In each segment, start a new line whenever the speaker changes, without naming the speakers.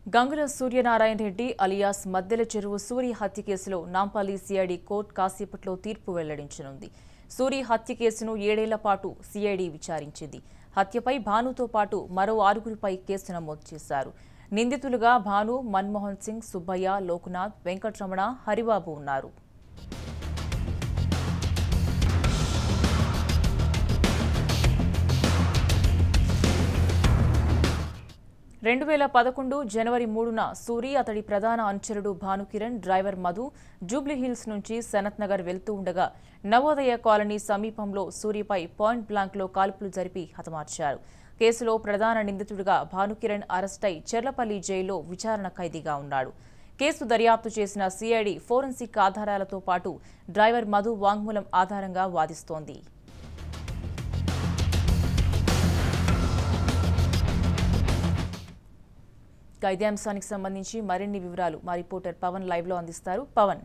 Gangula Suryanarayana Reddy alias Maddela Cheruvu Suri హత్య కేసులో Nampally CID court కాసేపట్లో తీర్పు వెల్లడించనుంది సూరి హత్య కేసును ఏడేళ్ల పాటు సిఐడి విచారించింది హత్యపై భానుతో పాటు మరో ఆరుగురిపై కేసు నమోదు చేశారు నిందితులుగా భాను మన్మోహన్ సింగ్ సుబ్బయ్య లోక్నాథ్ వెంకట్రమణ హరిబాబు ఉన్నారు రెండు వేల పదకొండు జనవరి మూడున సూరి అతడి ప్రధాన అనుచరుడు భానుకిరణ్ డ్రైవర్ మధు జూబ్లీహిల్స్ నుంచి సనత్ నగర్ వెళ్తూ ఉండగా నవోదయ కాలనీ సమీపంలో సూరిపై పాయింట్ బ్లాంక్లో కాల్పులు జరిపి హతమార్చారు కేసులో ప్రధాన నిందితుడిగా భానుకిరణ్ అరెస్టై చెర్లపల్లి జైల్లో విచారణ ఖైదీగా ఉన్నాడు కేసు దర్యాప్తు చేసిన సిఐడి ఫోరెన్సిక్ ఆధారాలతో పాటు డ్రైవర్ మధు వాంగ్మూలం ఆధారంగా వాదిస్తోంది ఇక ఇదే అంశానికి సంబంధించి మరిన్ని వివరాలు మా రిపోర్టర్ పవన్ లైవ్ లో అందిస్తారు పవన్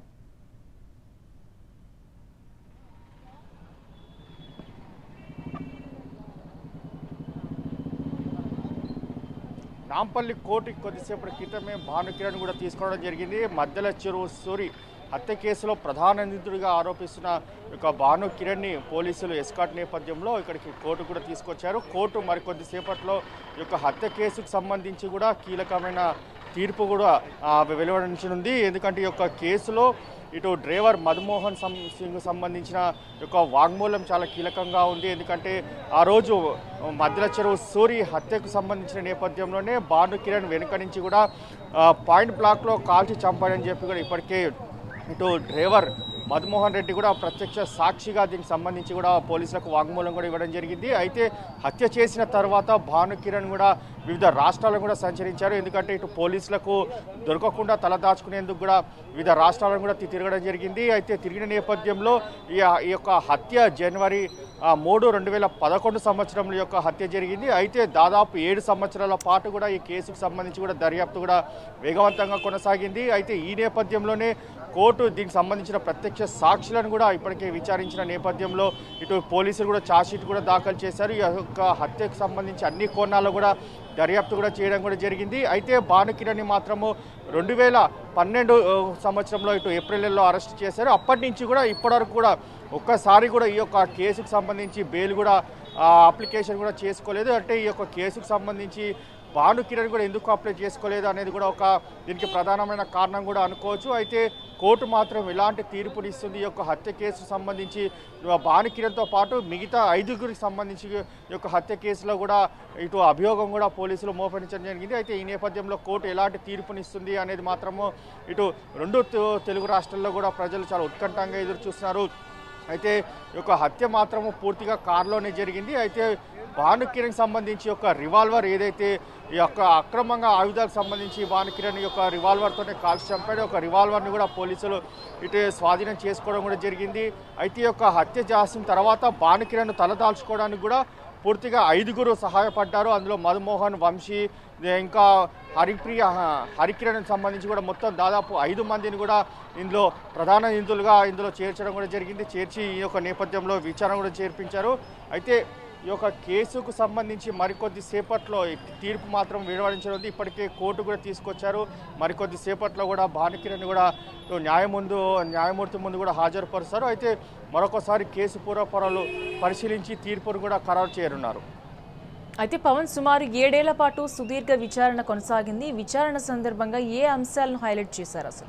నాంపల్లి కోర్టుకి కొద్దిసేపటి క్రితమే భానుకిరణ్ కూడా తీసుకోవడం జరిగింది మధ్యల చెరువు సూరి హత్య కేసులో ప్రధాన నిందితుడిగా ఆరోపిస్తున్న యొక్క భాను కిరణ్ని పోలీసులు ఎస్కాట్ నేపథ్యంలో ఇక్కడికి కోర్టు కూడా తీసుకొచ్చారు కోర్టు మరికొద్దిసేపట్లో ఈ యొక్క హత్య కేసుకు సంబంధించి కూడా కీలకమైన తీర్పు కూడా ఆ, వెలువడించనుంది ఎందుకంటే ఈ యొక్క కేసులో ఇటు డ్రైవర్ మధుమోహన్ సం సింగ్ సంబంధించిన యొక్క వాంగ్మూలం చాలా కీలకంగా ఉంది ఎందుకంటే ఆ రోజు మధ్యల చెరువు సూరి హత్యకు సంబంధించిన నేపథ్యంలోనే భాను కిరణ్ వెనుక నుంచి కూడా ఆ, పాయింట్ బ్లాక్లో కాల్చి చంపాడని చెప్పి కూడా ఇప్పటికే ఇటు డ్రైవర్ మధుమోహన్ రెడ్డి కూడా ప్రత్యక్ష సాక్షిగా దీనికి సంబంధించి కూడా పోలీసులకు వాంగ్మూలం కూడా ఇవ్వడం జరిగింది అయితే హత్య చేసిన తర్వాత భాను కిరణ్ కూడా వివిధ రాష్ట్రాలను కూడా సంచరించారు ఎందుకంటే ఇటు పోలీసులకు దొరకకుండా తలదాచుకునేందుకు కూడా వివిధ రాష్ట్రాలను కూడా తి- తిరగడం జరిగింది అయితే తిరిగిన నేపథ్యంలో ఈ ఈ యొక్క హత్య జనవరి ఆ, మూడు రెండు వేల పదకొండు సంవత్సరంలో యొక్క హత్య జరిగింది అయితే దాదాపు ఏడు సంవత్సరాల పాటు కూడా ఈ కేసుకు సంబంధించి కూడా దర్యాప్తు కూడా వేగవంతంగా కొనసాగింది అయితే ఈ నేపథ్యంలోనే కోర్టు దీనికి సంబంధించిన ప్రత్యక్ష సాక్షులను కూడా ఇప్పటికే విచారించిన నేపథ్యంలో ఇటు పోలీసులు కూడా ఛార్జ్షీట్ కూడా దాఖలు చేశారు ఈ యొక్క హత్యకు సంబంధించి అన్ని కోణాల్లో కూడా దర్యాప్తు కూడా చేయడం కూడా జరిగింది అయితే భానుకిరణి మాత్రము రెండు వేల పన్నెండు ఆ, సంవత్సరంలో ఇటు ఏప్రిల్ నెలలో అరెస్ట్ చేశారు అప్పటి నుంచి కూడా ఇప్పటివరకు కూడా ఒక్కసారి కూడా ఈ యొక్క కేసుకు సంబంధించి బెయిల్ కూడా ఆ, అప్లికేషన్ కూడా చేసుకోలేదు అంటే ఈ యొక్క కేసుకు సంబంధించి భాను కిరణ్ కూడా ఎందుకు అప్లై చేసుకోలేదు అనేది కూడా ఒక దీనికి ప్రధానమైన కారణం కూడా అనుకోవచ్చు అయితే కోర్టు మాత్రం ఎలాంటి తీర్పునిస్తుంది ఈ యొక్క హత్య కేసుకు సంబంధించి భాను కిరణ్తో పాటు మిగతా ఐదుగురికి సంబంధించి ఈ యొక్క హత్య కేసులో కూడా ఇటు అభియోగం కూడా పోలీసులు మోపరించడం జరిగింది అయితే ఈ నేపథ్యంలో కోర్టు ఎలాంటి తీర్పునిస్తుంది అనేది మాత్రము ఇటు రెండు తె- తెలుగు రాష్ట్రాల్లో కూడా ప్రజలు చాలా ఉత్కంఠంగా ఎదురు చూస్తున్నారు అయితే ఈ యొక్క హత్య మాత్రము పూర్తిగా కారులోనే జరిగింది అయితే భానుకిరణ్ సంబంధించి యొక్క రివాల్వర్ ఏదైతే ఈ యొక్క అక్రమంగా ఆయుధాలకు సంబంధించి భానుకిరణ్ యొక్క రివాల్వర్తోనే కాల్చి చంపాడు ఒక రివాల్వర్ని కూడా పోలీసులు ఇటు స్వాధీనం చేసుకోవడం కూడా జరిగింది అయితే ఈ యొక్క హత్య చేసిన తర్వాత భానుకిరణ్ తలదాల్చుకోవడానికి కూడా పూర్తిగా ఐదుగురు సహాయపడ్డారు అందులో మధుమోహన్ వంశీ ఇంకా హరిప్రియ హరికిరణ్ సంబంధించి కూడా మొత్తం దాదాపు ఐదు మందిని కూడా ఇందులో ప్రధాన నిందితులుగా ఇందులో చేర్చడం కూడా జరిగింది చేర్చి ఈ యొక్క నేపథ్యంలో విచారణ కూడా చేర్పించారు అయితే ఈ యొక్క కేసుకు సంబంధించి మరికొద్ది సేపట్లో ఈ తీర్పు మాత్రం వెలువడించనుంది ఇప్పటికే కోర్టు కూడా తీసుకొచ్చారు మరికొద్ది సేపట్లో కూడా భానుకిరణ్ కూడా న్యాయ ముందు న్యాయమూర్తి ముందు కూడా హాజరుపరుస్తారు అయితే మరొకసారి కేసు పూర్వపరాలు పరిశీలించి తీర్పును కూడా ఖరారు చేయనున్నారు
అయితే పవన్ సుమారు ఏడేళ్ల పాటు సుదీర్ఘ విచారణ కొనసాగింది ఈ విచారణ సందర్భంగా ఏ అంశాలను హైలైట్ చేశారు అసలు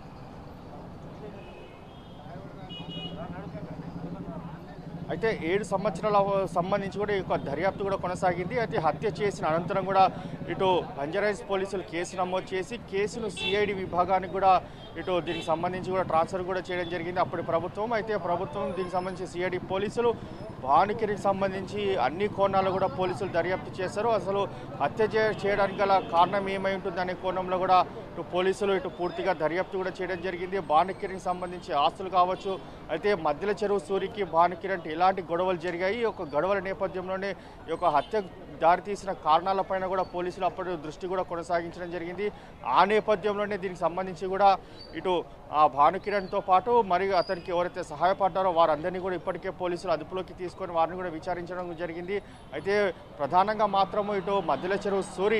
అయితే ఏడు సంవత్సరాల సంబంధించి కూడా ఈ యొక్క దర్యాప్తు కూడా కొనసాగింది అయితే హత్య చేసిన అనంతరం కూడా ఇటు బంజారాయిల్స్ పోలీసులు కేసు నమోదు చేసి కేసును సిఐడి విభాగానికి కూడా ఇటు దీనికి సంబంధించి కూడా ట్రాన్స్ఫర్ కూడా చేయడం జరిగింది అప్పటి ప్రభుత్వం అయితే ప్రభుత్వం దీనికి సంబంధించి సిఐడి పోలీసులు భానుకిరికి సంబంధించి అన్ని కోణాలు కూడా పోలీసులు దర్యాప్తు చేశారు అసలు హత్య చే- చేయడానికి గల కారణం ఏమై ఉంటుంది అనే కోణంలో కూడా ఇటు పోలీసులు ఇటు పూర్తిగా దర్యాప్తు కూడా చేయడం జరిగింది భానుకిరికి సంబంధించి ఆస్తులు కావచ్చు అయితే మధ్యల చెరువు సూరికి భానుకిరణ్ ఎలాంటి గొడవలు జరిగాయి ఈ యొక్క గొడవల నేపథ్యంలోనే ఈ యొక్క హత్య దారితీసిన కారణాలపైన కూడా పోలీసులు అప్పటి దృష్టి కూడా కొనసాగించడం జరిగింది ఆ నేపథ్యంలోనే దీనికి సంబంధించి కూడా ఇటు ఆ భానుకిరణ్తో పాటు మరి అతనికి ఎవరైతే సహాయపడ్డారో వారందరినీ కూడా ఇప్పటికే పోలీసులు అదుపులోకి తీసుకొని వారిని కూడా విచారించడం జరిగింది అయితే ప్రధానంగా మాత్రము ఇటు మధ్యల చెరువు సూరి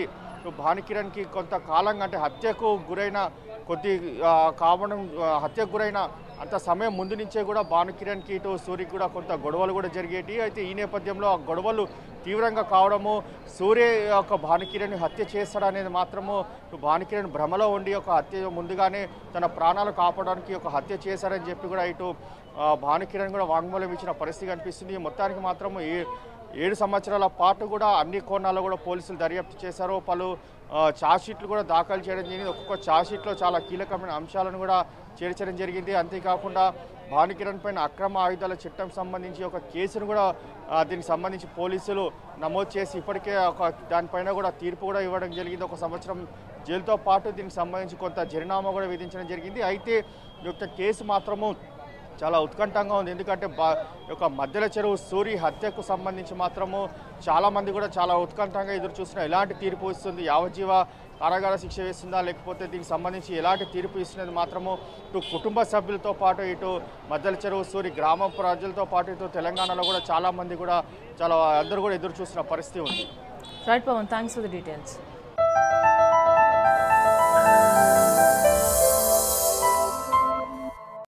భానుకిరణ్కి కొంతకాలంగా అంటే హత్యకు గురైన కొద్ది ఆ, కావడం ఆ, హత్యకు గురైన అంత సమయం ముందు నుంచే కూడా భానుకిరణ్కి ఇటు సూర్యకి కూడా కొంత గొడవలు కూడా జరిగేటి అయితే ఈ నేపథ్యంలో ఆ గొడవలు తీవ్రంగా కావడము సూర్య యొక్క భానుకిరణ్ హత్య చేస్తాడనేది మాత్రము భానుకిరణ్ భ్రమలో ఉండి ఒక హత్య ముందుగానే తన ప్రాణాలు కాపాడడానికి ఒక హత్య చేశారని చెప్పి కూడా ఇటు ఆ, భానుకిరణ్ కూడా వాంగ్మూలం ఇచ్చిన పరిస్థితి కనిపిస్తుంది మొత్తానికి మాత్రము ఏ ఏడు సంవత్సరాల పాటు కూడా అన్ని కోణాల్లో కూడా పోలీసులు దర్యాప్తు చేశారు పలు ఆ, ఛార్జ్షీట్లు కూడా దాఖలు చేయడం జరిగింది ఒక్కొక్క ఛార్జ్షీట్లో చాలా కీలకమైన అంశాలను కూడా చేర్చడం జరిగింది అంతేకాకుండా భానుకిరణ్ పైన అక్రమ ఆయుధాల చట్టం సంబంధించి ఒక కేసును కూడా ఆ, దీనికి సంబంధించి పోలీసులు నమోదు చేసి ఇప్పటికే ఒక దానిపైన కూడా తీర్పు కూడా ఇవ్వడం జరిగింది ఒక సంవత్సరం జైలుతో పాటు దీనికి సంబంధించి కొంత జరినామా కూడా విధించడం జరిగింది అయితే ఈ యొక్క కేసు మాత్రము చాలా ఉత్కంఠంగా ఉంది ఎందుకంటే బా యొక్క మధ్యల చెరువు సూరి హత్యకు సంబంధించి మాత్రము చాలా మంది కూడా చాలా ఉత్కంఠంగా ఎదురు చూస్తున్నారు ఎలాంటి తీర్పు ఇస్తుంది యావజ్జీవ కారాగార శిక్ష వేస్తుందా లేకపోతే దీనికి సంబంధించి ఎలాంటి తీర్పు ఇస్తున్నది మాత్రము ఇటు కుటుంబ సభ్యులతో పాటు ఇటు మధ్యల చెరువు సూరి గ్రామ ప్రజలతో పాటు ఇటు తెలంగాణలో కూడా చాలా మంది కూడా చాలా అందరూ కూడా ఎదురు చూస్తున్న పరిస్థితి ఉంది
right Pawan thanks for the details